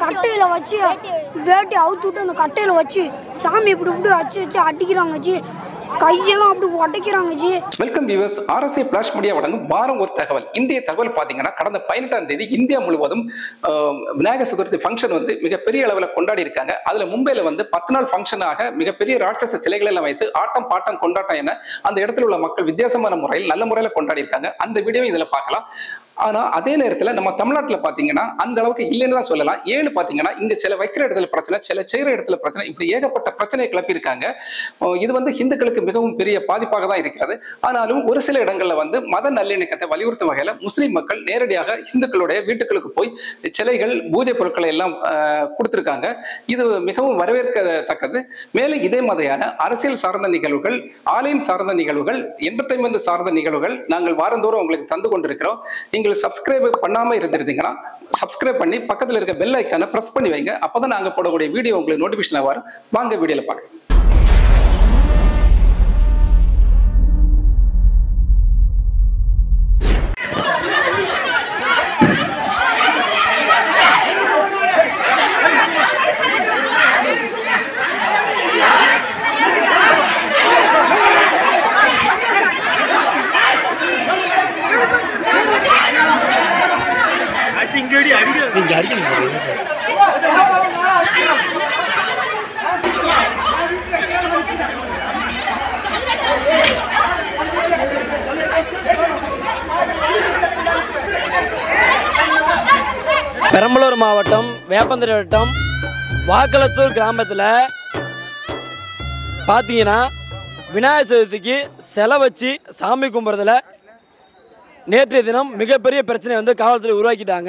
கட்டையில வச்சு வேட்டி அவுத்து விட்டு அந்த கட்டையில வச்சு சாமி இப்படி இப்படி வச்சு வச்சு அடிக்கிறாங்க ஜி கையெல்லாம் அப்படி உடைக்கிறாங்க ஜி welcome viewers RSA flash media வழங்கும் வாரம் ஒரு தகவல் இன்றைய தகவல் பார்த்தீங்கன்னா கடந்த பதினெட்டாம் தேதி இந்தியா முழுவதும் ஆஹ், விநாயகர் சதுர்த்தி ஃபங்க்ஷன் வந்து மிகப்பெரிய அளவில் கொண்டாடி இருக்காங்க அதுல மும்பையில வந்து பத்து நாள் ஃபங்க்ஷனாக மிகப்பெரிய ராட்சச சிலைகள் எல்லாம் வைத்து ஆட்டம் பாட்டம் கொண்டாட்டம் என அந்த இடத்துல உள்ள மக்கள் வித்தியாசமான முறையில் நல்ல முறையில் கொண்டாடி இருக்காங்க அந்த வீடியோ இதுல பார்க்கலாம் ஆனா அதே நேரத்துல நம்ம தமிழ்நாட்டுல பாத்தீங்கன்னா அந்த அளவுக்கு இல்லைன்னு தான் சொல்லலாம் ஏன்னு பாத்தீங்கன்னா இங்க சில வைக்கிற இடத்துல பிரச்சனை சில செய்யற இடத்துல பிரச்சனை இப்படி ஏகப்பட்ட பிரச்சனையை கிளப்பியிருக்காங்க அஹ் இது வந்து ஹிந்துக்களுக்கு மிகவும் பெரிய பாதிப்பாக தான் இருக்கிறது ஆனாலும் ஒரு சில இடங்கள்ல வந்து மத நல்லிணக்கத்தை வலியுறுத்தும் வகையில முஸ்லிம் மக்கள் நேரடியாக இந்துக்களுடைய வீட்டுகளுக்கு போய் சிலைகள் பூஜை பொருட்களை எல்லாம் அஹ், கொடுத்திருக்காங்க இது மிகவும் வரவேற்கத்தக்கது மேலும் இதே மாதிரியான அரசியல் சார்ந்த நிகழ்வுகள் ஆலயம் சார்ந்த நிகழ்வுகள் என்டர்டைன்மெண்ட் சார்ந்த நிகழ்வுகள் நாங்கள் வாரந்தோறும் உங்களுக்கு தந்து கொண்டிருக்கிறோம் நீங்கள் சப்ஸ்கிரைப் பண்ணாம இருந்திருந்தீங்கன்னா சப்ஸ்கிரைப் பண்ணி பக்கத்துல இருக்க பெல் ஐக்கானை பிரஸ் பண்ணி வைங்க அப்பதான் நாங்க போடக்கூடிய வீடியோ உங்களுக்கு நோட்டிபிகேஷன் வரும் வாங்க வீடியோல பார்க்கலாம் இங்கடி அடிக்க நீங்க அடிக்கணும் பெரம்பலூர் மாவட்டம் வேப்பந்தரை வட்டம் வாக்களத்தூர் கிராமத்தில் பார்த்தீங்கன்னா விநாயகர் சதுர்த்திக்கு செலை வச்சு சாமி கும்பிட்றதுல நேற்றைய தினம் மிகப்பெரிய பிரச்சனை வந்து காவல்துறை உருவாக்கிட்டாங்க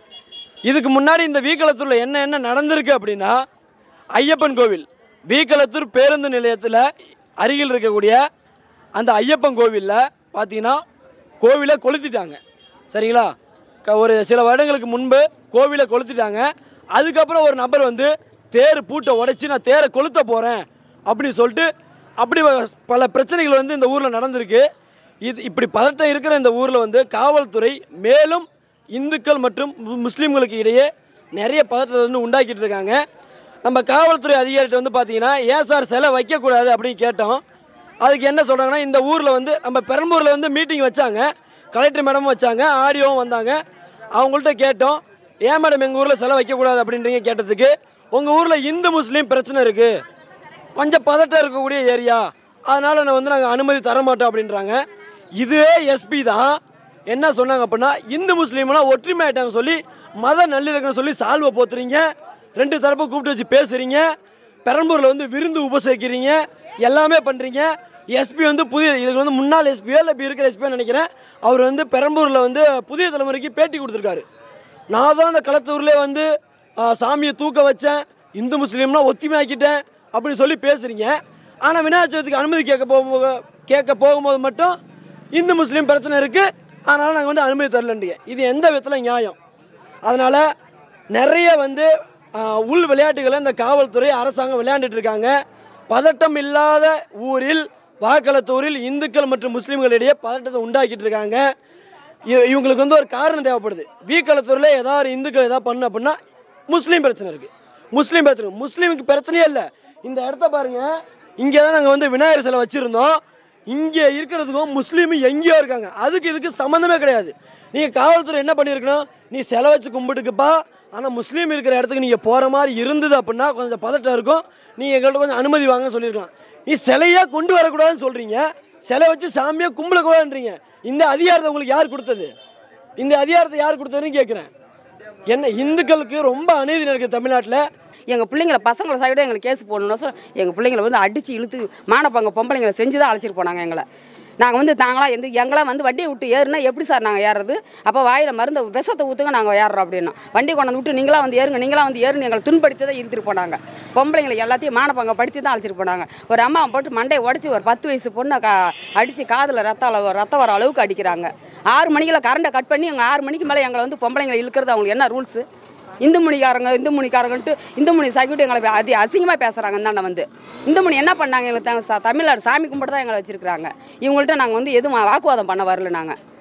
இதுக்கு முன்னாடி இந்த வீக்களத்தூரில் என்ன என்ன நடந்திருக்கு அப்படின்னா ஐயப்பன் கோவில் வீக்களத்தூர் பேருந்து நிலையத்தில் அருகில் இருக்கக்கூடிய அந்த ஐயப்பன் கோவிலில் பார்த்தீங்கன்னா கோவிலை கொளுத்திட்டாங்க சரிங்களா க- ஒரு சில வருடங்களுக்கு முன்பு கோவிலை கொளுத்திட்டாங்க அதுக்கப்புறம் ஒரு நபர் வந்து தேர் பூட்டை உடைச்சி நான் தேரை கொளுத்த போகிறேன் அப்படின்னு சொல்லிட்டு அப்படி வ- பல பிரச்சனைகள் வந்து இந்த ஊரில் நடந்திருக்கு இது இப்படி பதட்டம் இருக்கிற இந்த ஊரில் வந்து காவல்துறை மேலும் இந்துக்கள் மற்றும் மு- முஸ்லீம்களுக்கு இடையே நிறைய பதற்றத்தை வந்து உண்டாக்கிட்டு இருக்காங்க நம்ம காவல்துறை அதிகாரிகிட்ட வந்து பார்த்தீங்கன்னா ஏன் சார் சிலை வைக்கக்கூடாது அப்படின்னு கேட்டோம் அதுக்கு என்ன சொல்கிறாங்கன்னா இந்த ஊரில் வந்து நம்ம பெரம்பூரில் வந்து மீட்டிங் வச்சாங்க கலெக்டர் மேடமும் வச்சாங்க ஆடியோவும் வந்தாங்க அவங்கள்ட்ட கேட்டோம் ஏன் மேடம் எங்கள் ஊரில் சிலை வைக்கக்கூடாது அப்படின்றீங்க கேட்டதுக்கு உங்கள் ஊரில் இந்து முஸ்லீம் பிரச்சனை இருக்குது கொஞ்சம் பதட்டம் இருக்கக்கூடிய ஏரியா அதனால் நான் வந்து நாங்கள் அனுமதி தர மாட்டோம் அப்படின்றாங்க இதுவே எஸ்பி தான் என்ன சொன்னாங்க அப்படின்னா இந்து முஸ்லீம்லாம் ஒற்றுமை ஆயிட்டாங்க சொல்லி மத நல்லிணக்கம் சொல்லி சால்வை போத்துறீங்க ரெண்டு தரப்பு கூப்பிட்டு வச்சு பேசுகிறீங்க பெரம்பூரில் வந்து விருந்து உபசரிக்கிறீங்க எல்லாமே பண்ணுறீங்க எஸ்பி வந்து புதிய இதுக்கு வந்து முன்னாள் எஸ்பியோ இல்லை இப்போ இருக்கிற எஸ்பியோ நினைக்கிறேன் அவர் வந்து பெரம்பூரில் வந்து புதிய தலைமுறைக்கு பேட்டி கொடுத்துருக்காரு நான் தான் அந்த களத்தூர்லேயே வந்து ஆ, சாமியை தூக்க வச்சேன் இந்து முஸ்லீம்னா ஒத்துமையாக்கிட்டேன் அப்படின்னு சொல்லி பேசுகிறீங்க ஆனால் விநாயகர் சதுர்த்திக்கு அனுமதி கேட்க போகும்போது கேட்க போகும்போது மட்டும் இந்து முஸ்லீம் பிரச்சனை இருக்குது அதனால் நாங்கள் வந்து அனுமதி தரலன்றீங்க இது எந்த விதத்தில் நியாயம் அதனால் நிறைய வந்து ஆ, உள் விளையாட்டுகளை இந்த காவல்துறை அரசாங்கம் விளையாண்டுட்டு இருக்காங்க பதட்டம் இல்லாத ஊரில் வாக்களத்தூரில் இந்துக்கள் மற்றும் முஸ்லீம்களிடையே பதட்டத்தை உண்டாக்கிட்டு இருக்காங்க இ- இவங்களுக்கு வந்து ஒரு காரணம் தேவைப்படுது வீக்களத்தூரில் ஏதாவது இந்துக்கள் ஏதாவது பண்ண அப்படின்னா முஸ்லீம் பிரச்சனை இருக்குது முஸ்லீம் பிரச்சனை முஸ்லீமுக்கு பிரச்சனையே இல்லை இந்த இடத்த பாருங்க இங்கே தான் நாங்கள் வந்து விநாயகர் சிலை வச்சுருந்தோம் இங்கே இருக்கிறதுக்கும் முஸ்லீம் எங்கேயோ இருக்காங்க அதுக்கு இதுக்கு சம்மந்தமே கிடையாது நீங்கள் காவல்துறை என்ன பண்ணியிருக்கணும் நீ சிலை வச்சு கும்பிட்டுக்குப்பா ஆனால் முஸ்லீம் இருக்கிற இடத்துக்கு நீங்கள் போகிற மாதிரி இருந்தது அப்படின்னா கொஞ்சம் பதட்டம் இருக்கும் நீங்கள் எங்கள்கிட்ட கொஞ்சம் அனுமதி வாங்கன்னு சொல்லியிருக்கலாம் நீ சிலையாக கொண்டு வரக்கூடாதுன்னு சொல்கிறீங்க சிலை வச்சு சாமியாக கும்பிடக்கூடாதுன்றீங்க இந்த அதிகாரத்தை உங்களுக்கு யார் கொடுத்தது இந்த அதிகாரத்தை யார் கொடுத்ததுன்னு கேட்குறேன் என்ன இந்துக்களுக்கு ரொம்ப அநீதி நடக்குது தமிழ்நாட்டில் எங்கள் பிள்ளைங்களை பசங்களை சைடு எங்களுக்கு கேஸ் போடணும் சார் எங்கள் பிள்ளைங்களை வந்து அடித்து இழுத்து மானப்பாங்க பொம்பளைங்களை செஞ்சு தான் அழைச்சிட்டு போனாங்க எங்களை நாங்கள் வந்து நாங்களாம் எந்த எங்களாம் வந்து வண்டியை விட்டு ஏறுனா எப்படி சார் நாங்கள் ஏறுறது அப்போ வாயில் மருந்து விஷத்தை ஊற்றுங்க நாங்கள் ஏறுறோம் அப்படின்னா வண்டி கொண்டாந்து விட்டு நீங்களாம் வந்து ஏறுங்க நீங்களாம் வந்து ஏறுன்னு எங்களை துன்படுத்தி தான் இழுத்துட்டு போனாங்க பொம்பளைங்களை எல்லாத்தையும் மானப்பாங்க படுத்தி தான் அழைச்சிட்டு போனாங்க ஒரு அம்மா போட்டு மண்டையை உடச்சி ஒரு பத்து வயசு பொண்ணை கா அடித்து காதில் ரத்தம் அளவு ரத்தம் வர அளவுக்கு அடிக்கிறாங்க ஆறு மணிக்கெல்லாம் கரண்ட்டை கட் பண்ணி எங்கள் ஆறு மணிக்கு மேலே எங்களை வந்து பொம்பளைங்களை இழுக்கிறது அவங்களுக்கு என்ன ரூல்ஸு இந்து மணிக்காரங்க இந்து மணிக்காரங்கன்ட்டு இந்து மணி சாக்கிட்டு எங்களை அதி அசிங்கமாக பேசுகிறாங்க இந்தாண்ட வந்து இந்து மணி என்ன பண்ணாங்க எங்களுக்கு தா- சா- தமிழ்நாடு சாமி கும்பிட்டு தான் எங்களை வச்சிருக்கிறாங்க இவங்கள்ட்ட நாங்கள் வந்து எதுவும் வாக்குவாதம் பண்ண வரல நாங்கள்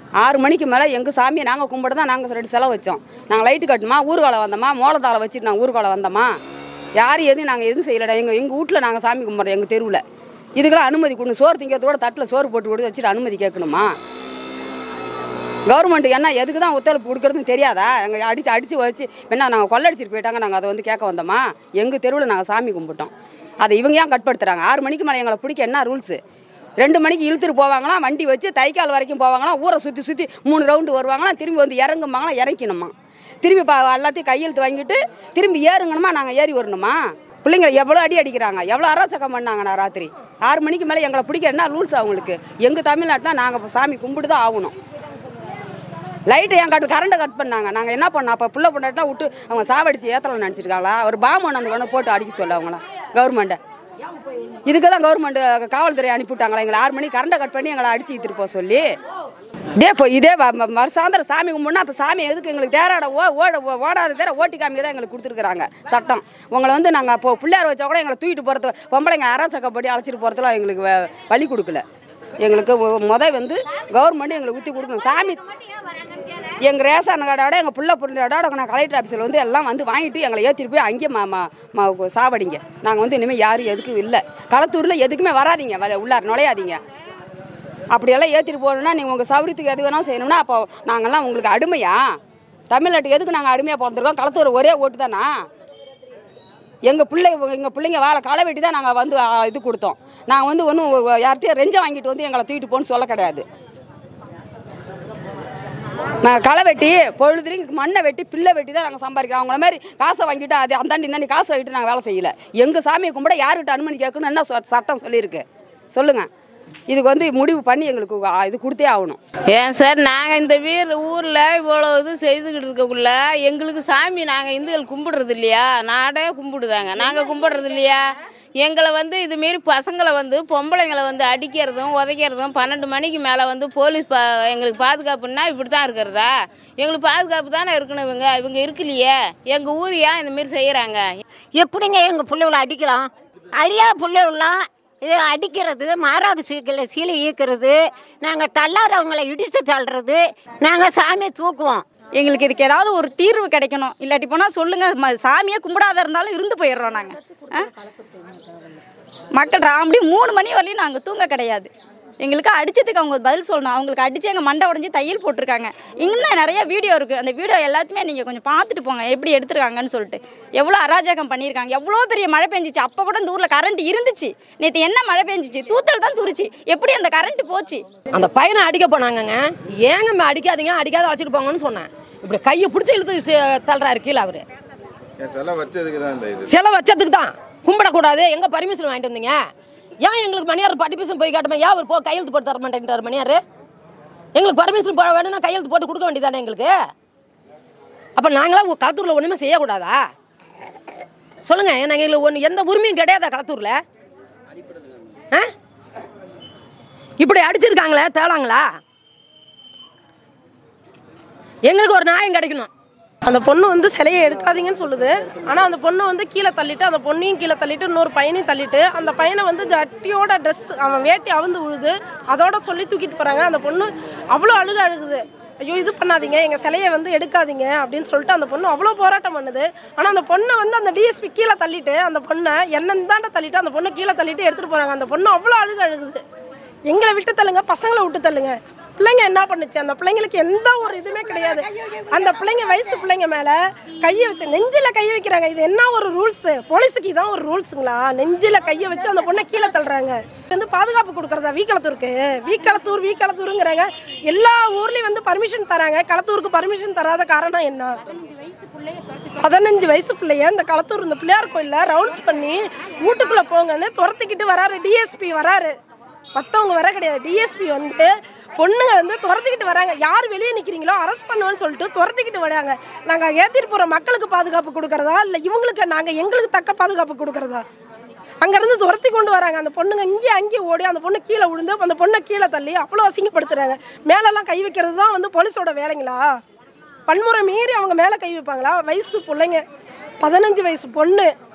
ஆறு மணிக்கு மேலே எங்கள் சாமியை நாங்கள் கும்பிட தான் நாங்கள் ரெண்டு செலவு வச்சோம் நாங்கள் லைட்டு கட்டுமா ஊர்வலம் வந்தோமா மோளத்தாளை வச்சுட்டு நாங்கள் ஊர்வலம் வந்தோமா யாரும் எதுவும் நாங்கள் எதுவும் செய்யலடா எங்கள் எங்கள் வீட்டில் நாங்கள் சாமி கும்பிட்றோம் எங்கள் தெருவில் இதுக்கெல்லாம் அனுமதி கொடுங்க சோறு திங்கிறதோட தட்டில் சோறு போட்டு கொடுத்து வச்சுட்டு அனுமதி கேட்கணுமா கவர்மெண்ட் என்ன எதுக்கு தான் ஒத்துழைப்பு கொடுக்குறதுன்னு தெரியாதா எங்கள் அடித்து அடித்து வச்சு என்ன நாங்கள் கொள்ளடிச்சிட்டு போயிட்டாங்க நாங்கள் அதை வந்து கேட்க வந்தோமா எங்கள் தெருவில் நாங்கள் சாமி கும்பிட்டோம் அதை இவங்க ஏன் கட்படுத்துறாங்க ஆறு மணிக்கு மேலே எங்களை பிடிக்க என்ன ரூல்ஸு ரெண்டு மணிக்கு இழுத்துட்டு போவாங்களாம் வண்டி வச்சு தைக்கால் வரைக்கும் போவாங்களாம் ஊரை சுற்றி சுற்றி மூணு ரவுண்டு வருவாங்களாம் திரும்பி வந்து இறங்குமாங்களாம் இறக்கணுமா திரும்பி பா எல்லாத்தையும் கையெழுத்து வாங்கிட்டு திரும்பி ஏறுங்கணுமா நாங்கள் ஏறி வரணுமா பிள்ளைங்களை எவ்வளோ அடி அடிக்கிறாங்க எவ்வளோ அராச்சகம் பண்ணாங்க நான் ராத்திரி ஆறு மணிக்கு மேலே எங்களை பிடிக்க என்ன ரூல்ஸ் அவங்களுக்கு எங்கள் தமிழ்நாட்டில் நாங்கள் சாமி கும்பிட்டு தான் ஆகணும் லைட்டை ஏன் கட் கரண்ட்டை கட் பண்ணாங்க நாங்கள் என்ன பண்ணோம் அப்போ புள்ள பொண்டாட்டா விட்டு அவங்க சாவடிச்சு ஏத்தலாம் நினச்சிருக்காங்களா ஒரு பாம்பு வந்து வேணும் போட்டு அடிக்க சொல்ல அவங்கள கவர்மெண்ட்டை இதுக்கு தான் கவர்மெண்ட் காவல்துறை அனுப்பிவிட்டாங்களா எங்களை ஆறு மணிக்கு கரண்ட்டை கட் பண்ணி எங்களை அடிச்சு இழுத்துட்டு போக சொல்லி இதே இப்போ இதே வ- ம- மறுசாயந்தரம் சாமி கும்பிட்னா அப்போ சாமி எதுக்கு எங்களுக்கு தேராட ஓ ஓட ஓ- ஓடாத தேர ஓட்டி காமிக்க தான் எங்களுக்கு கொடுத்துருக்குறாங்க சட்டம் உங்களை வந்து நாங்கள் இப்போ பிள்ளையார் வச்சா கூட எங்களை தூக்கிட்டு போகிறது பொம்பளைங்க அராச்சக்கப்படி அழைச்சிட்டு போகிறதுலாம் எங்களுக்கு வ- வழி கொடுக்கல எங்களுக்கு ஒ- முத வந்து கவர்மெண்ட் எங்களுக்கு ஊற்றி கொடுக்கணும் சாமி எங்கள் ரேஷன் கார்டோட எங்கள் புள்ள பொருளோட நான் கலெக்டர் ஆஃபீஸில் வந்து எல்லாம் வந்து வாங்கிட்டு எங்களை ஏற்றிட்டு போய் அங்கேயே மா மா மா சாவடிங்க நாங்கள் வந்து இனிமேல் யாரும் எதுக்கும் இல்லை களத்தூரில் எதுக்குமே வராதீங்க வ- உள்ளார நுழையாதீங்க அப்படியெல்லாம் ஏற்றிட்டு போகணுன்னா நீங்கள் உங்கள் சௌரியத்துக்கு எது வேணாலும் செய்யணும்னா அப்போ நாங்கள்லாம் உங்களுக்கு அடிமையா தமிழ்நாட்டுக்கு எதுக்கு நாங்கள் அடிமையாக பிறந்திருக்கோம் களத்தூர் ஒரே ஓட்டு தானா எங்கள் பிள்ளை எங்கள் பிள்ளைங்க வாழை களை வெட்டி தான் நாங்கள் வந்து ஆ, இது கொடுத்தோம் நாங்கள் வந்து ஒன்றும் யார்கிட்டயும் ரெஞ்சம் வாங்கிட்டு வந்து எங்களை தூக்கிட்டு போன்னு சொல்ல கிடையாது நான் களை வெட்டி பொழுதுலையும் மண்ணை வெட்டி பிள்ளை வெட்டி தான் நாங்கள் சம்பாதிக்கிறோம் அவங்கள மாதிரி காசை வாங்கிட்டு அது அந்தாண்டி இந்தாண்டி காசை வாங்கிட்டு நாங்கள் வேலை செய்யல எங்கள் சாமியை கும்பிட யாருக்கிட்ட அனுமதி கேட்கணும் என்ன சொ- சட்டம் சொல்லியிருக்கு சொல்லுங்கள் இதுக்கு வந்து முடிவு பண்ணி எங்களுக்கு ஆ, இது கொடுத்தே ஆகணும் ஏன் சார் நாங்கள் இந்த வீர் ஊரில் இவ்வளோ இது செய்துக்கிட்டு இருக்கக்குள்ள எங்களுக்கு சாமி நாங்கள் இந்துக்கள் கும்பிடுறது இல்லையா நாடே கும்பிடுதாங்க நாங்கள் கும்பிடுறது இல்லையா எங்களை வந்து இதுமாரி பசங்களை வந்து பொம்பளைங்களை வந்து அடிக்கிறதும் உதைக்கிறதும் பன்னெண்டு மணிக்கு மேலே வந்து போலீஸ் பா எங்களுக்கு பாதுகாப்புன்னா இப்படி தான் இருக்கிறதா எங்களுக்கு பாதுகாப்பு தானே இருக்கணும் இவங்க இவங்க இருக்கலையே எங்கள் ஊர் ஏன் இந்தமாரி செய்கிறாங்க எப்படிங்க எங்கள் பிள்ளைகளை அடிக்கலாம் அறியாத பிள்ளைகளாம் இது அடிக்கிறது மாறாக சீக்கிர சீலை ஈக்கிறது நாங்கள் தள்ளாதவங்களை இடித்து தள்ளுறது நாங்கள் சாமியை தூக்குவோம் எங்களுக்கு இதுக்கு ஏதாவது ஒரு தீர்வு கிடைக்கணும் இல்லாட்டி போனால் சொல்லுங்கள் சாமியே கும்பிடாத இருந்தாலும் இருந்து போயிடுறோம் நாங்கள் மக்கள் ராமடி மூணு மணி வரலையும் நாங்கள் தூங்க கிடையாது எங்களுக்கு அடிச்சதுக்கு அவங்க பதில் சொல்லணும் அவங்களுக்கு அடிச்சு எங்கள் மண்டை உடஞ்சி தையல் போட்டிருக்காங்க இன்னும் நிறைய வீடியோ இருக்குது அந்த வீடியோ எல்லாத்தையுமே நீங்கள் கொஞ்சம் பார்த்துட்டு போங்க எப்படி எடுத்திருக்காங்கன்னு சொல்லிட்டு எவ்வளோ அராஜகம் பண்ணியிருக்காங்க எவ்வளோ பெரிய மழை பெஞ்சிச்சு அப்போ கூட இந்த ஊரில் கரண்ட் இருந்துச்சு நேற்று என்ன மழை பெஞ்சிச்சு தூத்தல் தான் தூரிச்சு எப்படி அந்த கரண்ட் போச்சு அந்த பையனை அடிக்க போனாங்கங்க ஏங்க அடிக்காதீங்க அடிக்காத அழைச்சிட்டு போங்கன்னு சொன்னேன் இப்படி கையை பிடிச்சி இழுத்து சி- தள்ளுறாரு கீழே அவரு என் சிலை வச்சதுக்கு தான் இந்த இது சிலை வச்சதுக்கு தான் கும்பிடக்கூடாது எங்க பர்மிஷன் வாங்கிட்டு வந்தீங்க ஏன் எங்களுக்கு மணியார் பட்டிபிசம் போய் காட்டுமா ஏன் அவர் போ கையெழுத்து போட்டு தர மாட்டேன்ட்டார் மணியார் எங்களுக்கு பர்மிஷன் போட வேணும்னா கையெழுத்து போட்டு கொடுக்க வேண்டியதானே எங்களுக்கு அப்போ நாங்களாம் களத்தூரில் ஒன்றுமே செய்யக்கூடாதா சொல்லுங்க நாங்கள் எங்களுக்கு ஒன்று எந்த உரிமையும் கிடையாதா களத்தூரில் ஆ இப்படி அடிச்சிருக்காங்களே தேளாங்களா எங்களுக்கு ஒரு நியாயம் கிடைக்கணும் அந்த பொண்ணு வந்து சிலையை எடுக்காதீங்கன்னு சொல்லுது ஆனால் அந்த பொண்ணு வந்து கீழே தள்ளிட்டு அந்த பொண்ணையும் கீழே தள்ளிட்டு இன்னொரு பையனையும் தள்ளிட்டு அந்த பையனை வந்து ஜட்டியோட ட்ரெஸ் அவன் வேட்டி அவுந்து விழுது அதோட சொல்லி தூக்கிட்டு போகிறாங்க அந்த பொண்ணு அவ்வளோ அழுக அழுகுது ஐயோ இது பண்ணாதீங்க எங்கள் சிலையை வந்து எடுக்காதீங்க அப்படின்னு சொல்லிட்டு அந்த பொண்ணு அவ்வளோ போராட்டம் பண்ணுது ஆனால் அந்த பொண்ணை வந்து அந்த டிஎஸ்பி கீழே தள்ளிட்டு அந்த பொண்ணை என்னன்னு தாண்ட தள்ளிட்டு அந்த பொண்ணை கீழே தள்ளிட்டு எடுத்துகிட்டு போகிறாங்க அந்த பொண்ணு அவ்வளோ அழுக அழுகுது எங்களை விட்டு தள்ளுங்க பசங்களை விட்டு தள்ளுங்க பிள்ளைங்க என்ன பண்ணுச்சு அந்த பிள்ளைங்களுக்கு எந்த ஒரு இதுவுமே கிடையாது அந்த பிள்ளைங்க வயசு பிள்ளைங்க மேல கையை வச்சு நெஞ்சில கை வைக்கிறாங்க இது என்ன ஒரு ரூல்ஸ் போலீஸுக்கு இதான் ஒரு ரூல்ஸுங்களா நெஞ்சில கையை வச்சு அந்த பொண்ணை கீழே தள்ளுறாங்க இது வந்து பாதுகாப்பு கொடுக்கறதா வீக்களத்தூருக்கு வீக்களத்தூர் வீக்களத்தூருங்கிறாங்க எல்லா ஊர்லயும் வந்து பர்மிஷன் தராங்க களத்தூருக்கு பர்மிஷன் தராத காரணம் என்ன பதினஞ்சு வயசு பிள்ளைய இந்த களத்தூர் இந்த பிள்ளையார் கோயில்ல ரவுண்ட்ஸ் பண்ணி வீட்டுக்குள்ள போங்கன்னு துரத்திக்கிட்டு வராரு டிஎஸ்பி வராரு மற்றவங்க வர கிடையாது டிஎஸ்பி வந்து பொண்ணுங்க வந்து துரத்திக்கிட்டு வராங்க யார் வெளியே நிற்கிறீங்களோ அரெஸ்ட் பண்ணுவோன்னு சொல்லிட்டு துரத்திக்கிட்டு வராங்க நாங்கள் ஏற்றிட்டு போகிற மக்களுக்கு பாதுகாப்பு கொடுக்கறதா இல்லை இவங்களுக்கு நாங்கள் எங்களுக்கு தக்க பாதுகாப்பு கொடுக்கறதா அங்கேருந்து துரத்தி கொண்டு வராங்க அந்த பொண்ணுங்க இங்கே அங்கேயே ஓடி அந்த பொண்ணு கீழே விழுந்து அந்த பொண்ணை கீழே தள்ளி அவ்வளோ அசிங்கப்படுத்துறாங்க மேலெல்லாம் கை வைக்கிறது தான் வந்து போலீஸோட வேலைங்களா வன்முறை மீறி அவங்க மேலே கை வைப்பாங்களா வயசு பிள்ளைங்க பதினஞ்சு வயசு பொண்ணு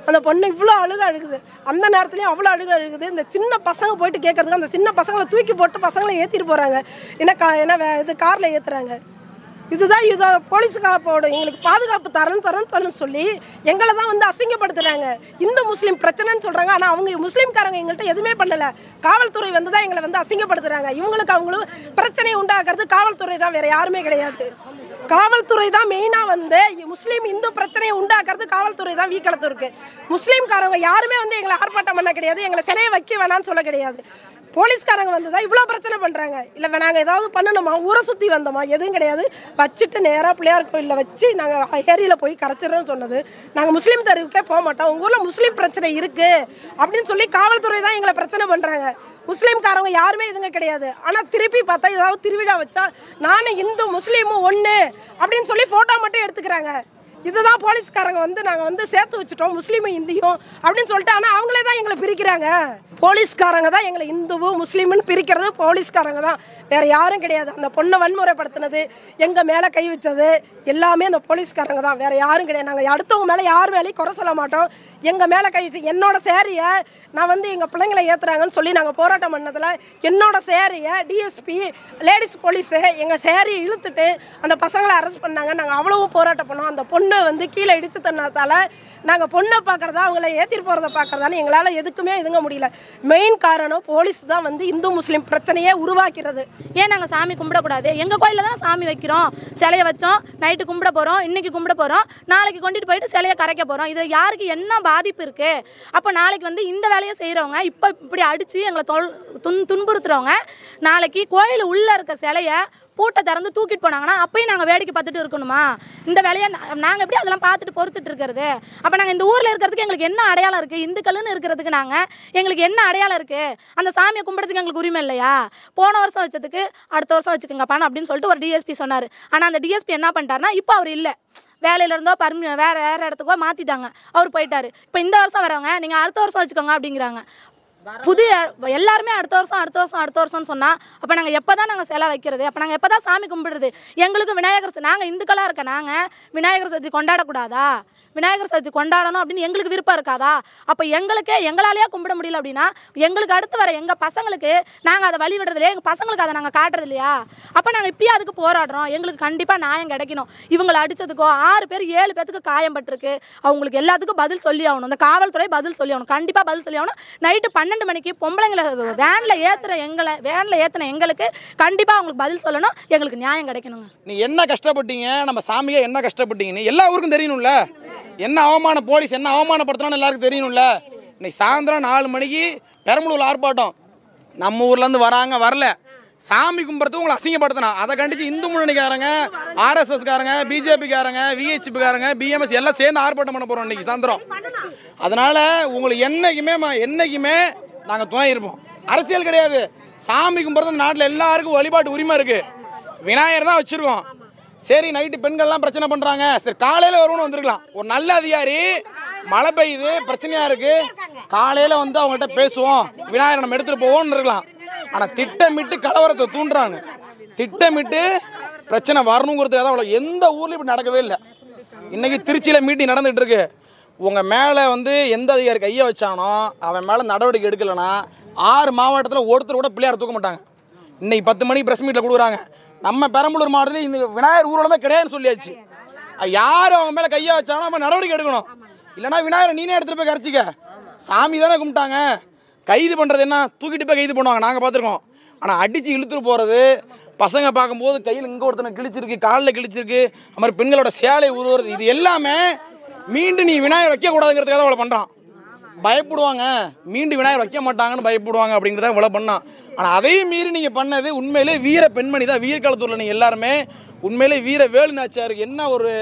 அந்த பொண்ணு இவ்வளோ அழுக அழுகுது அந்த நேரத்துலையும் அவ்வளோ அழுக அழுகுது இந்த சின்ன பசங்க போயிட்டு கேட்கறதுக்கு அந்த சின்ன பசங்களை தூக்கி போட்டு பசங்களை ஏற்றிட்டு போகிறாங்க என்ன கா என்ன வே- இது காரில் ஏற்றுறாங்க இதுதான் இதோ போலீஸுக்காப்போட எங்களுக்கு பாதுகாப்பு தரணும் தரணும் தரணும் சொல்லி எங்களை தான் வந்து அசிங்கப்படுத்துறாங்க இந்து முஸ்லீம் பிரச்சனைன்னு சொல்றாங்க ஆனால் அவங்க முஸ்லீம்காரங்க எங்கள்கிட்ட எதுவுமே பண்ணல காவல்துறை வந்து தான் எங்களை வந்து அசிங்கப்படுத்துறாங்க இவங்களுக்கு அவங்களும் பிரச்சனையை உண்டாக்குறது காவல்துறை தான் வேற யாருமே கிடையாது காவல்துறை தான் மெயினாக வந்து முஸ்லீம் இந்து பிரச்சனையை உண்டாக்குறது காவல்துறை தான் வீக்களத்தூருக்கு முஸ்லீம்காரங்க யாருமே வந்து எங்களை ஆர்ப்பாட்டம் பண்ண கிடையாது எங்களை சிலையை வைக்க வேணாம்னு சொல்ல கிடையாது போலீஸ்காரங்க வந்து தான் இவ்வளோ பிரச்சனை பண்ணுறாங்க இல்லை நாங்கள் ஏதாவது பண்ணணுமா ஊரை சுற்றி வந்தோமா எதுவும் கிடையாது வச்சுட்டு நேராக பிள்ளையார் கோயிலில் வச்சு நாங்கள் ஏரியில் போய் கரைச்சிடுறோம்னு சொன்னது நாங்கள் முஸ்லீம் தெருவுக்கே போக மாட்டோம் உங்கள் ஊரில் முஸ்லீம் பிரச்சனை இருக்குது அப்படின்னு சொல்லி காவல்துறை தான் எங்களை பிரச்சனை பண்ணுறாங்க முஸ்லீம்காரவங்க யாருமே இதுங்க கிடையாது ஆனால் திருப்பி பார்த்தா ஏதாவது திருவிழா வச்சா நானும் இந்து முஸ்லீமும் ஒன்று அப்படின்னு சொல்லி ஃபோட்டோ மட்டும் எடுத்துக்கிறாங்க இதுதான் போலீஸ்காரங்க வந்து நாங்கள் வந்து சேர்த்து வச்சுட்டோம் முஸ்லீமும் இந்தியும் அப்படின்னு சொல்லிட்டு ஆனால் அவங்களே தான் எங்களை பிரிக்கிறாங்க போலீஸ்காரங்க தான் எங்களை இந்துவும் முஸ்லீம்னு பிரிக்கிறது போலீஸ்காரங்க தான் வேற யாரும் கிடையாது அந்த பொண்ணை வன்முறைப்படுத்தினது எங்கள் மேலே கை வச்சது எல்லாமே அந்த போலீஸ்காரங்க தான் வேற யாரும் கிடையாது நாங்கள் அடுத்தவங்க மேலே யார் மேலேயும் குறை சொல்ல மாட்டோம் எங்கள் மேலே கை வச்சு என்னோட சேரியை நான் வந்து எங்கள் பிள்ளைங்களை ஏற்றுறாங்கன்னு சொல்லி நாங்கள் போராட்டம் பண்ணதில் என்னோட சேரியை டிஎஸ்பி லேடிஸ் போலீஸு எங்கள் சேரியை இழுத்துட்டு அந்த பசங்களை அரெஸ்ட் பண்ணாங்க நாங்கள் அவ்வளவும் போராட்டம் பண்ணோம் அந்த பொண்ணு வந்து கீழே இடிச்சு தன்னதால நாங்கள் பொண்ணை பார்க்குறதா அவங்கள ஏற்றிட்டு போகிறத பார்க்குறதான்னு எங்களால் எதுக்குமே இதுங்க முடியல மெயின் காரணம் போலீஸ் தான் வந்து இந்து முஸ்லீம் பிரச்சனையே உருவாக்கிறது ஏன் நாங்கள் சாமி கும்பிடக்கூடாது எங்கள் கோயிலில் தான் சாமி வைக்கிறோம் சிலையை வச்சோம் நைட்டு கும்பிட போகிறோம் இன்னைக்கு கும்பிட போகிறோம் நாளைக்கு கொண்டுட்டு போயிட்டு சிலையை கரைக்க போகிறோம் இதில் யாருக்கு என்ன பாதிப்பு இருக்குது அப்போ நாளைக்கு வந்து இந்த வேலையை செய்கிறவங்க இப்போ இப்படி அடித்து எங்களை தொல் துன் துன்புறுத்துறவங்க நாளைக்கு கோயில் உள்ளே இருக்க சிலையை பூட்டை திறந்து தூக்கிட்டு போனாங்கன்னா அப்பயும் நாங்கள் வேடிக்கை பார்த்துட்டு இருக்கணுமா இந்த வேலையை நாங்கள் எப்படி அதெல்லாம் பார்த்துட்டு பொறுத்துட்டு இருக்கிறது அப்போ நாங்கள் இந்த ஊரில் இருக்கிறதுக்கு எங்களுக்கு என்ன அடையாளம் இருக்குது இந்துக்கள்னு இருக்கிறதுக்கு நாங்கள் எங்களுக்கு என்ன அடையாளம் இருக்குது அந்த சாமியை கும்பிட்றதுக்கு எங்களுக்கு உரிமை இல்லையா போன வருஷம் வச்சதுக்கு அடுத்த வருஷம் வச்சுக்கோங்கப்பான்னு அப்படின்னு சொல்லிட்டு ஒரு டிஎஸ்பி சொன்னார் ஆனால் அந்த டிஎஸ்பி என்ன பண்ணிட்டாருன்னா இப்போ அவர் இல்லை வேலையில இருந்தோ பர்மி வேற வேற இடத்துக்கோ மாற்றிட்டாங்க அவர் போயிட்டாரு இப்போ இந்த வருஷம் வரவங்க நீங்கள் அடுத்த வருஷம் வச்சுக்கோங்க அப்படிங்கிறாங்க புதிய எல்லாருமே அடுத்த வருஷம் அடுத்த வருஷம் அடுத்த வருஷம்னு சொன்னால் அப்போ நாங்கள் எப்போ தான் நாங்கள் சிலை வைக்கிறது அப்போ நாங்கள் எப்போ தான் சாமி கும்பிடுறது எங்களுக்கு விநாயகர் ச- நாங்கள் இந்துக்களாக இருக்க நாங்கள் விநாயகர் சதுர்த்தி கொண்டாடக்கூடாதா விநாயகர் சதுர்த்தி கொண்டாடணும் அப்படின்னு எங்களுக்கு விருப்பம் இருக்காதா அப்போ எங்களுக்கே எங்களாலேயே கும்பிட முடியல அப்படின்னா எங்களுக்கு அடுத்து வர எங்கள் பசங்களுக்கு நாங்கள் அதை வழி விடுறது இல்லையா எங்கள் பசங்களுக்கு அதை நாங்கள் காட்டுறது இல்லையா அப்போ நாங்கள் இப்பயே அதுக்கு போராடுறோம் எங்களுக்கு கண்டிப்பாக நியாயம் கிடைக்கணும் இவங்களை அடித்ததுக்கோ ஆறு பேர் ஏழு பேத்துக்கு காயம் பட்டிருக்கு அவங்களுக்கு எல்லாத்துக்கும் பதில் சொல்லி ஆகணும் இந்த காவல்துறை பதில் சொல்லி ஆகணும் கண்டிப்பாக பதில் சொல்லி ஆகணும் நைட்டு பன்னெண்டு மணிக்கு பொம்பளைங்களை வேனில் ஏற்றுற எங்களை வேனில் ஏற்றின எங்களுக்கு கண்டிப்பாக அவங்களுக்கு பதில் சொல்லணும் எங்களுக்கு நியாயம் கிடைக்கணுங்க நீ என்ன கஷ்டப்பட்டீங்க நம்ம சாமியை என்ன கஷ்டப்பட்டீங்கன்னு எல்லா ஊருக்கும் தெரியணும்ல என்ன அவமான போலீஸ் என்ன அவமானப்படுத்தணும்னு எல்லாருக்கும் தெரியணும்ல இன்னைக்கு சாயந்தரம் நாலு மணிக்கு பெரம்பலூர் ஆர்ப்பாட்டம் நம்ம ஊர்லேருந்து வராங்க வரல சாமி கும்பிட்றது உங்களை அசிங்கப்படுத்தினா அதை கண்டிச்சு இந்து முன்னணிக்காரங்க ஆர்எஸ்எஸ்காரங்க பிஜேபிக்காரங்க விஹெச்பிக்காரங்க பிஎம்எஸ் எல்லாம் சேர்ந்து ஆர்ப்பாட்டம் பண்ண போகிறோம் இன்னைக்கு சாயந்தரம் அதனால உங்களுக்கு என்னைக்குமே ம- என்னைக்குமே நாங்கள் துணை இருப்போம் அரசியல் கிடையாது சாமி கும்பிட்றது இந்த நாட்டில் எல்லாருக்கும் வழிபாட்டு உரிமை இருக்கு விநாயகர் தான் வச்சிருக்கோம் சரி நைட்டு பெண்கள்லாம் பிரச்சனை பண்ணுறாங்க சரி காலையில் வருவோம்னு வந்திருக்கலாம் ஒரு நல்ல அதிகாரி மழை பெய்யுது பிரச்சனையாக இருக்கு காலையில் வந்து அவங்கள்ட்ட பேசுவோம் விநாயகரை நம்ம எடுத்துகிட்டு போவோம்னு இருக்கலாம் ஆனால் திட்டமிட்டு கலவரத்தை தூண்டுறாங்க திட்டமிட்டு பிரச்சனை வரணுங்கிறதுக்காக தான் அவ்வளோ எந்த ஊர்லேயும் இப்படி நடக்கவே இல்லை இன்னைக்கு திருச்சியில் மீட்டிங் நடந்துகிட்டு இருக்கு உங்கள் மேலே வந்து எந்த அதிகாரி கையை வச்சானோ அவன் மேலே நடவடிக்கை எடுக்கலைன்னா ஆறு மாவட்டத்தில் ஒருத்தர் கூட பிள்ளையார் தூக்க மாட்டாங்க இன்னைக்கு பத்து மணிக்கு ப்ரெஸ் மீட்டில் கொடுக்குறாங்க நம்ம பெரம்பலூர் மாவட்டத்தில் இந்த விநாயகர் ஊர்வலமே கிடையாதுன்னு சொல்லியாச்சு அது யார் அவங்க மேலே கையை வச்சானோ நம்ம நடவடிக்கை எடுக்கணும் இல்லைன்னா விநாயகரை நீனே எடுத்துகிட்டு போய் கரைச்சிக்க சாமி தானே கும்பிட்டாங்க கைது பண்ணுறது என்ன தூக்கிட்டு போய் கைது பண்ணுவாங்க நாங்கள் பார்த்துருக்கோம் ஆனால் அடித்து இழுத்துட்டு போகிறது பசங்க பார்க்கும்போது கையில் இங்கே ஒருத்தனை கிழிச்சிருக்கு காலில் கிழிச்சிருக்கு அது மாதிரி பெண்களோட சேலை உருவுறது இது எல்லாமே மீண்டும் நீ விநாயகர் வைக்கக்கூடாதுங்கிறதுக்காக அவளை பண்ணுறான் பயப்படுவாங்க மீண்டும் விநாயகர் வைக்க மாட்டாங்கன்னு பயப்படுவாங்க அப்படிங்கிறத இவ்வளோ பண்ணான் ஆனால் அதையும் மீறி நீங்கள் பண்ணது உண்மையிலே வீர பெண்மணி தான் வீரக்காலத்தூரில் நீங்கள் எல்லாருமே உண்மையிலே வீர வேலுநாச்சியாருக்கு என்ன ஒரு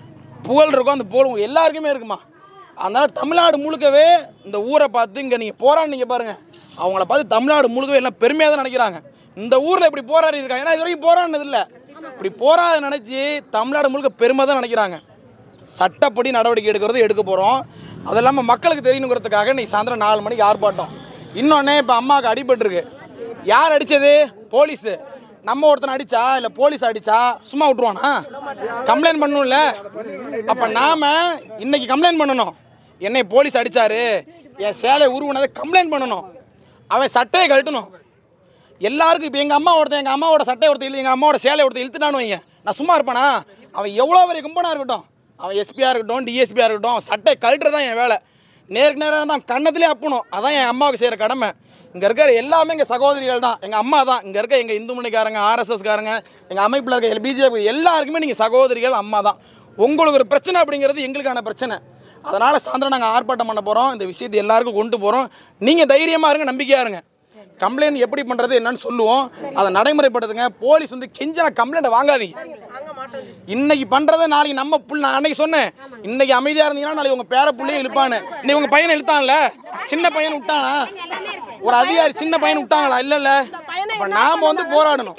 புகழ் இருக்கோ அந்த புகழ் உங்க எல்லாருக்குமே இருக்குமா அதனால தமிழ்நாடு முழுக்கவே இந்த ஊரை பார்த்து இங்கே நீங்கள் போராடினீங்க பாருங்க அவங்கள பார்த்து தமிழ்நாடு முழுக்கவே எல்லாம் பெருமையாக தான் நினைக்கிறாங்க இந்த ஊரில் இப்படி போராடி இருக்காங்க ஏன்னா இது வரைக்கும் போராடினது இல்லை இப்படி போராட நினச்சி தமிழ்நாடு முழுக்க பெருமை தான் நினைக்கிறாங்க சட்டப்படி நடவடிக்கை எடுக்கிறது எடுக்க போகிறோம் அது இல்லாமல் மக்களுக்கு தெரியணுங்கிறதுக்காக இன்னைக்கு சாயந்தரம் நாலு மணிக்கு ஆர்ப்பாட்டம் இன்னொன்னே இப்போ அம்மாவுக்கு அடிபட்டிருக்கு யார் அடித்தது போலீஸு நம்ம ஒருத்தனை அடிச்சா இல்லை போலீஸ் அடிச்சா சும்மா விட்ருவானா கம்ப்ளைண்ட் பண்ணணும்ல அப்போ நாம இன்னைக்கு கம்ப்ளைண்ட் பண்ணணும் என்னை போலீஸ் அடிச்சாரு என் சேலை உருவினதை கம்ப்ளைண்ட் பண்ணணும் அவன் சட்டையை கழட்டணும் எல்லாருக்கும் இப்போ எங்கள் அம்மா ஒருத்தன் எங்கள் அம்மாவோட சட்டை ஒருத்தர் இல்லை எங்கள் அம்மாவோட சேலை ஒருத்தர் இழுத்துட்டான்னு வைங்க நான் சும்மா இருப்பானா அவன் எவ்வளோ பெரிய கும்பனாக இருக்கட்டும் அவன் எஸ்பியாக இருக்கட்டும் டிஎஸ்பியாக இருக்கட்டும் சட்டை கழட்டுறது தான் என் வேலை நேருக்கு நேராக தான் கன்னத்திலே அப்பணும் அதான் என் அம்மாவுக்கு செய்கிற கடமை இங்கே இருக்கிற எல்லாமே எங்கள் சகோதரிகள் தான் எங்கள் அம்மா தான் இங்கே இருக்க எங்கள் இந்து மணிக்காரங்க ஆர்எஸ்எஸ்காரங்க எங்கள் அமைப்பில் இருக்க பிஜேபி எல்லாருக்குமே நீங்கள் சகோதரிகள் அம்மா தான் உங்களுக்கு ஒரு பிரச்சனை அப்படிங்கிறது எங்களுக்கான பிரச்சனை அதனால் சாயந்தரம் நாங்கள் ஆர்ப்பாட்டம் பண்ண போகிறோம் இந்த விஷயத்தை எல்லாருக்கும் கொண்டு போகிறோம் நீங்கள் தைரியமாக இருங்க நம்பிக்கையாக இருங்க கம்ப்ளைண்ட் எப்படி பண்ணுறது என்னன்னு சொல்லுவோம் அதை நடைமுறைப்படுத்துங்க போலீஸ் வந்து கெஞ்சின கம்ப்ளைண்ட் வாங்காதீங்க இன்னைக்கு பண்றதை நாளைக்கு நம்ம புள்ள நான் அன்னைக்கு சொன்னேன் இன்னைக்கு அமைதியா இருந்தீங்கன்னா நாளைக்கு உங்க பேர புள்ளையே இழுப்பானு இன்னைக்கு உங்க பையனை இழுத்தான்ல சின்ன பையன் விட்டானா ஒரு அதிகாரி சின்ன பையன் விட்டாங்களா இல்ல இல்ல அப்ப நாம வந்து போராடணும்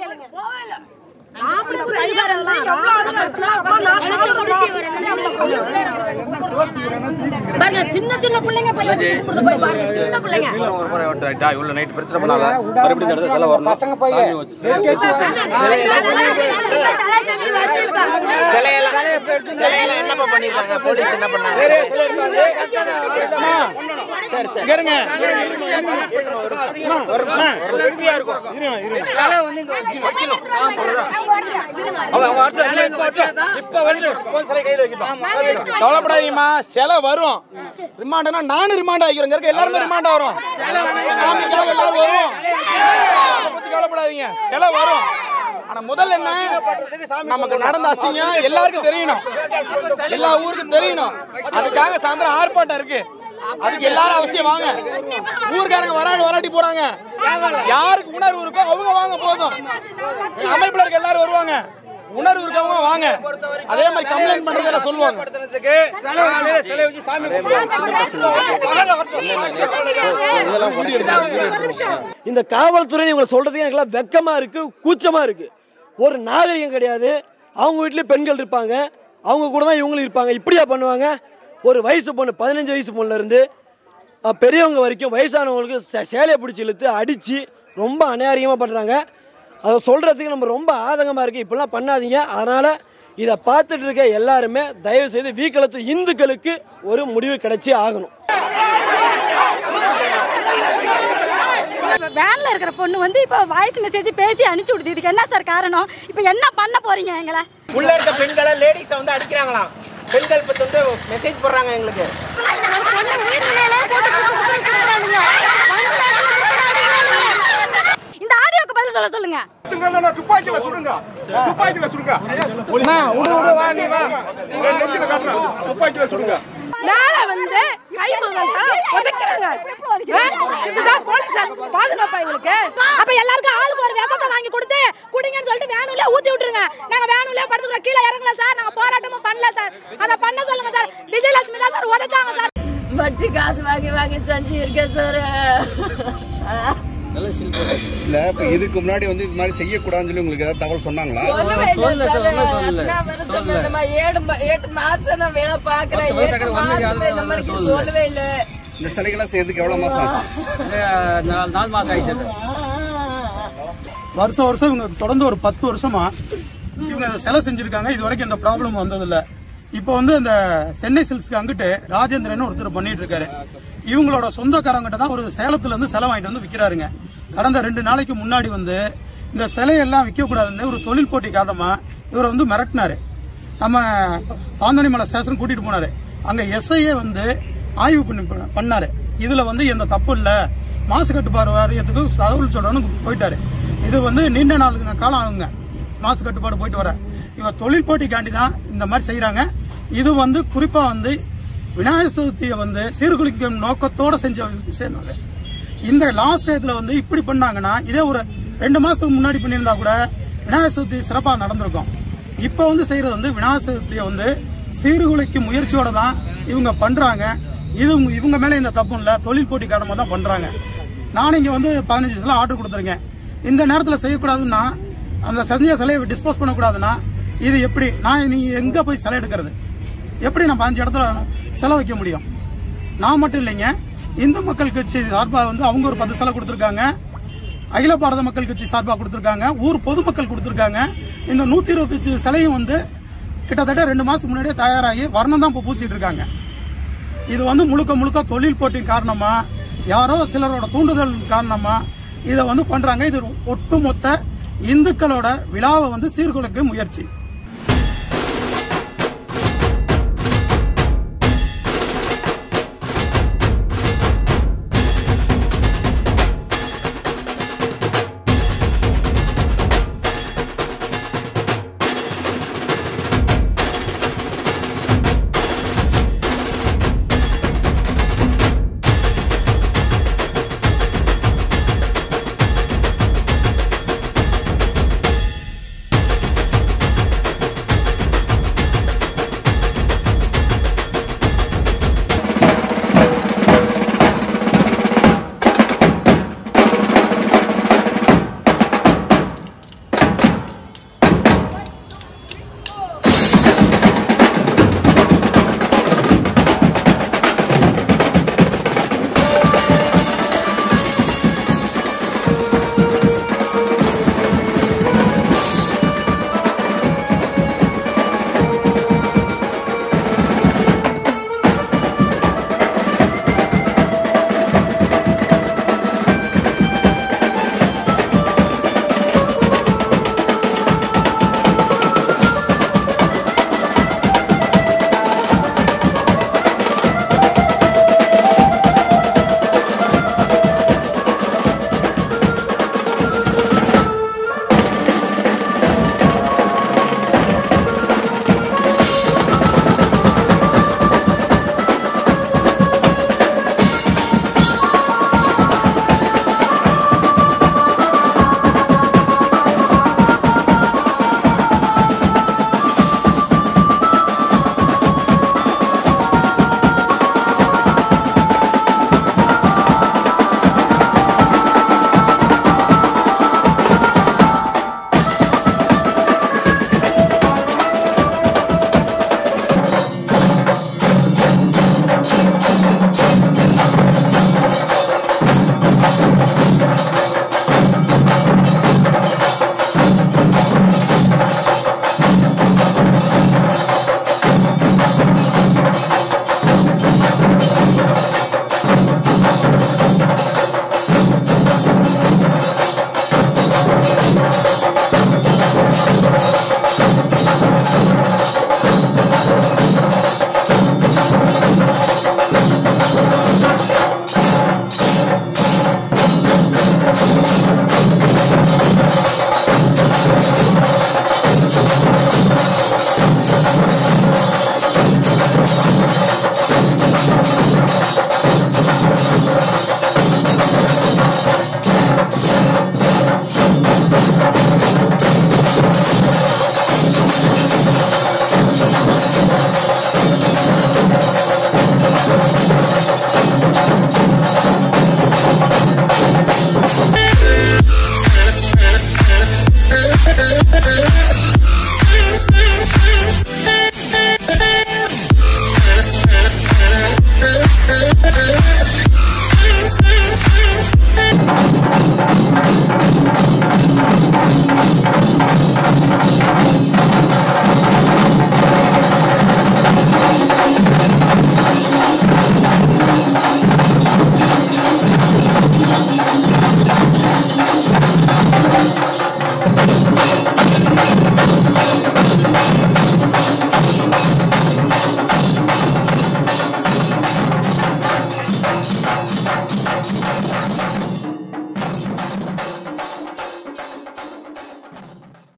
பாருங்க சின்ன சின்ன பிள்ளைங்க போய் வச்சு கும்பிடுது போய் பாருங்க சின்ன பிள்ளைங்க ஒரு முறை விட்டுட்டா இவ்வளவு நைட் பிரச்சனை பண்ணால மறுபடியும் இந்த இடத்துல செலவு வரணும் சாமி வச்சு சிலையெல்லாம் சிலையெல்லாம் என்னப்பா பண்ணிருக்காங்க போலீஸ் என்ன பண்ணாங்க சரி சரி இங்க இருங்க ஒரு நிமிஷம், ஒரு நிமிஷம் இருக்கும் இப்ப வந்து போன் சிலை கையில் வைக்கட்டும் கவலைப்படாதீங்கம்மா சிலை வரும் ரிமாண்டனா நானும் ரிமாண்ட் ஆகிக்கிறேன் இங்க இருக்க எல்லாருமே ரிமாண்ட் வரும் சாமிக்காக எல்லாரும் வருவோம் அதை பத்தி கவலைப்படாதீங்க சிலை வரும் ஆனா முதல்ல என்ன நமக்கு நடந்த அசிங்கம் எல்லாருக்கும் தெரியணும் எல்லா ஊருக்கும் தெரியணும் அதுக்காக சாயந்தரம் ஆர்ப்பாட்டம் இருக்கு அதுக்கு எல்லாரும் அவசியம் வாங்க ஊருக்காரங்க வராடி வராட்டி போறாங்க யாருக்கு உணர்வு இருக்கோ அவங்க வாங்க போதும் அமைப்புல இருக்க எல்லாரும் வருவாங்க உணர்வு இருக்கவங்க வாங்க அதே மாதிரி கம்ப்ளைண்ட் பண்றதுல சொல்லுவாங்க சிலை வச்சு சாமி இந்த காவல்துறை இவங்களை சொல்றதுக்கு எனக்குலாம் வெக்கமா இருக்கு கூச்சமா இருக்கு ஒரு நாகரிகம் கிடையாது அவங்க வீட்லயும் பெண்கள் இருப்பாங்க அவங்க கூட தான் இவங்களும் இருப்பாங்க இப்படியா பண்ணுவாங்க ஒரு வயசு பொண்ணு பதினஞ்சு வயசு பொண்ணுல இருந்து அஹ், பெரியவங்க வரைக்கும் வயசானவங்களுக்கு சே- சேலையை பிடிச்சி இழுத்து அடித்து ரொம்ப அநியாயமாக பண்ணுறாங்க அதை சொல்கிறதுக்கு நம்ம ரொம்ப ஆதங்கமாக இருக்குது இப்படிலாம் பண்ணாதீங்க அதனால் இதை பார்த்துட்டு இருக்க எல்லாருமே தயவு செய்து வீக்களத்து இந்துக்களுக்கு ஒரு முடிவு கிடைச்சி ஆகணும் வேன்ல இருக்கிற பொண்ணு வந்து இப்போ வாய்ஸ் மெசேஜ் பேசி அனுப்பிச்சு விடுது இதுக்கு என்ன சார் காரணம் இப்போ என்ன பண்ண போறீங்க எங்களை உள்ள இருக்க பெண்களை லேடிஸை வந்து அடிக்கிறாங்களாம் பெண்கள் பத்தி வந்து மெசேஜ் போடுறாங்க எங்களுக்கு இந்த ஆடியோக்கு பதில் சொல்ல சொல்லுங்க துப்பாக்கியில சுடுங்க துப்பாக்கியில சுடுங்க துப்பாக்கியில சுடுங்க மேல வந்து கை முதல்ல உதைக்கிறாங்க ஆ? இதுதான் போலீஸ் பாதுகாப்பா எங்களுக்கு அப்ப எல்லாருக்கும் ஆளுக்கு ஒரு விஷத்தை வாங்கி கொடுத்து குடிங்கன்னு சொல்லிட்டு வேணும்ல ஊத்தி விட்டுருங்க நாங்க வேணும்ல படுத்துக்கிறோம் கீழே இறங்கல சார் நாங்க போராட்டமும் பண்ணல சார் அதை பண்ண சொல்லுங்க சார் விஜயலட்சுமி தான் சார் உதைச்சாங்க சார் வட்டி காசு வாங்கி வாங்கி செஞ்சு இருக்கேன் சார் இல்ல இப்ப இதுக்கு முன்னாடி வந்து இது மாதிரி செய்யக்கூடாதுன்னு சொல்லி உங்களுக்கு ஏதாவது தகவல் சொன்னாங்களா சொல்லவே இல்லை சார் அண்ணா வருஷம் நம்ம ஏழு மா- எட்டு மாசம் நான் வேலை பாக்குறேன் எட்டு மாசம் நம்மளுக்கு சொல்லவே இல்லை இந்த சிலைகள்லாம் செய்யறதுக்கு எவ்வளவு மாசம் ஆச்சு நாலு மாசம் ஆயிடுச்சு வருஷம் வருஷம் இவங்க தொடர்ந்து ஒரு பத்து வருஷமா இவங்க சிலை செஞ்சிருக்காங்க இது வரைக்கும் இந்த ப்ராப்ளம் வந்ததில்ல இப்போ வந்து இந்த சென்னை சில்க்ஸ்க்கு அங்கிட்டு ராஜேந்திரன் ஒருத்தர் பண்ணிட்டு இருக்காரு இவங்களோட சொந்தக்காரங்கிட்ட தான் ஒரு சேலத்துல இருந்து சிலை வாங்கிட்டு வந்து விற்கிறாருங்க கடந்த ரெண்டு நாளைக்கு முன்னாடி வந்து இந்த சிலையெல்லாம் விற்கக்கூடாதுன்னு ஒரு தொழில் போட்டி காரணமா இவரை வந்து மிரட்டினாரு நம்ம தாந்தனிமலை ஸ்டேஷன் கூட்டிட்டு போனாரு அங்க எஸ்ஐயே வந்து ஆய்வு பண்ணி பண்ணாரு இதுல வந்து எந்த தப்பு இல்ல மாசு கட்டுப்பாடு வாரியத்துக்கு தகவல் சொல்றோன்னு போயிட்டாரு இது வந்து நீண்ட நாள் காலம் ஆகுங்க மாசு கட்டுப்பாடு போயிட்டு வர இவ தொழில் போட்டிக்காண்டி தான் இந்த மாதிரி செய்யறாங்க இது வந்து குறிப்பா வந்து விநாயகர் சதுர்த்தியை வந்து சீர்குலைக்கும் நோக்கத்தோட செஞ்ச விஷயம் அது இந்த லாஸ்ட் டயத்துல வந்து இப்படி பண்ணாங்கன்னா இதே ஒரு ரெண்டு மாசத்துக்கு முன்னாடி பண்ணியிருந்தா கூட விநாயகர் சதுர்த்தி சிறப்பா நடந்திருக்கும் இப்போ வந்து செய்யறது வந்து விநாயகர் சதுர்த்தியை வந்து சீர்குலைக்கும் முயற்சியோட தான் இவங்க பண்றாங்க இது இவங்க- இவங்க மேல இந்த தப்பு இல்ல தொழில் போட்டி காரணமா தான் பண்றாங்க நான் இங்க வந்து பதினஞ்சு சிலை ஆர்டர் கொடுத்துருக்கேன் இந்த நேரத்துல செய்யக்கூடாதுன்னா அந்த செஞ்ச சிலையை டிஸ்போஸ் பண்ணக்கூடாதுன்னா இது எப்படி நான் நீ எங்க போய் சிலை எடுக்கிறது எப்படி நான் பதினஞ்சு இடத்துல சிலை வைக்க முடியும் நான் மட்டும் இல்லைங்க இந்து மக்கள் கட்சி சார்பாக வந்து அவங்க ஒரு பத்து சிலை கொடுத்துருக்காங்க அகில பாரத மக்கள் கட்சி சார்பாக கொடுத்துருக்காங்க ஊர் பொதுமக்கள் கொடுத்துருக்காங்க இந்த நூத்தி இருபத்தஞ்சு சிலையும் வந்து கிட்டத்தட்ட ரெண்டு மாசத்துக்கு முன்னாடியே தயாராகி வர்ணம் தான் இப்போ பூசிட்டு இருக்காங்க இது வந்து முழுக்க முழுக்க தொழில் போட்டி காரணமா யாரோ சிலரோட தூண்டுதல் காரணமா இதை வந்து பண்றாங்க இது ஒட்டுமொத்த இந்துக்களோட விழாவை வந்து சீர்குலைக்க முயற்சி